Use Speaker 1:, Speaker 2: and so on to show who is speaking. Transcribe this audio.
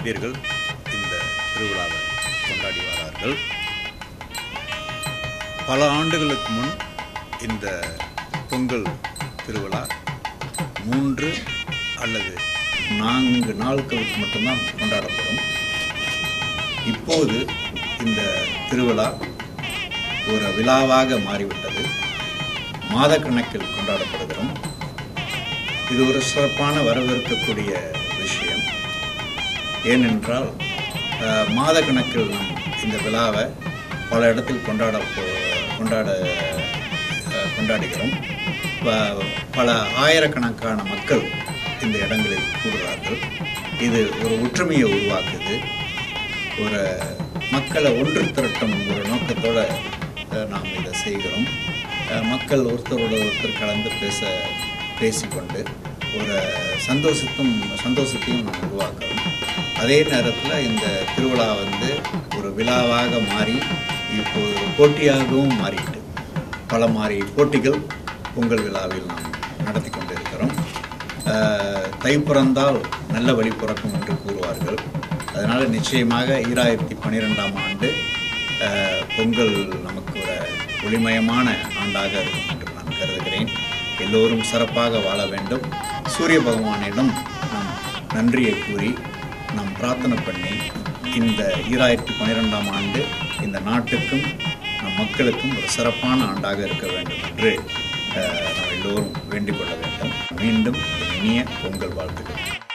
Speaker 1: இந்தியர்கள் இந்த திருவிழாவை கொண்டாடி வரார்கள் பல ஆண்டுகளுக்கு முன் இந்த பொங்கல் திருவிழா மூன்று அல்லது நான்கு நாட்களுக்கு மட்டும்தான் கொண்டாடப்படும் இப்போது இந்த திருவிழா ஒரு விழாவாக மாறிவிட்டது மாதக்கணக்கில் கொண்டாடப்படுகிறோம் இது ஒரு சிறப்பான வரவேற்கக்கூடிய விஷயம் ஏனென்றால் அஹ், மாதக்கணக்கில் நாம் இந்த விழாவை பல இடத்தில் கொண்டாட போ- கொண்டாட அஹ், கொண்டாடுகிறோம் ப- பல ஆயிரக்கணக்கான மக்கள் இந்த இடங்களில் கூடுகிறார்கள் இது ஒரு ஒற்றுமையை உருவாக்குது ஒரு மக்களை ஒன்று திரட்டும் ஒரு நோக்கத்தோட அஹ், நாம் இதை செய்கிறோம் அஹ், மக்கள் ஒருத்தரோட ஒருத்தர் கலந்து பேச பேசிக்கொண்டு ஒரு சந்தோஷத்தும் சந்தோஷத்தையும் நாம் உருவாக்குறோம் அதே நேரத்தில் இந்த திருவிழா வந்து ஒரு விழாவாக மாறி இப்போ ஒரு போட்டியாகவும் மாறிட்டு பல மாறி போட்டிகள் பொங்கல் விழாவில் நாம் நடத்தி கொண்டிருக்கிறோம் அஹ், தை பிறந்தால் நல்ல வழி பிறக்கும் என்று கூறுவார்கள் அதனால் நிச்சயமாக ஈராயிரத்தி பன்னிரெண்டாம் ஆண்டு அஹ், பொங்கல் நமக்கு ஒரு ஒளிமயமான ஆண்டாக இருக்கும் என்று நான் கருதுகிறேன் எல்லோரும் சிறப்பாக வாழ வேண்டும் சூரிய பகவானிடம் நாம் நன்றியை கூறி நாம் பிரார்த்தனை பண்ணி இந்த ஈராயிரத்தி பன்னிரெண்டாம் ஆண்டு இந்த நாட்டுக்கும் நம் மக்களுக்கும் ஒரு சிறப்பான ஆண்டாக இருக்க வேண்டும் என்று அஹ், நாம் எல்லோரும் வேண்டிக் கொள்ள வேண்டும் மீண்டும் இனிய பொங்கல் வாழ்த்துக்கள்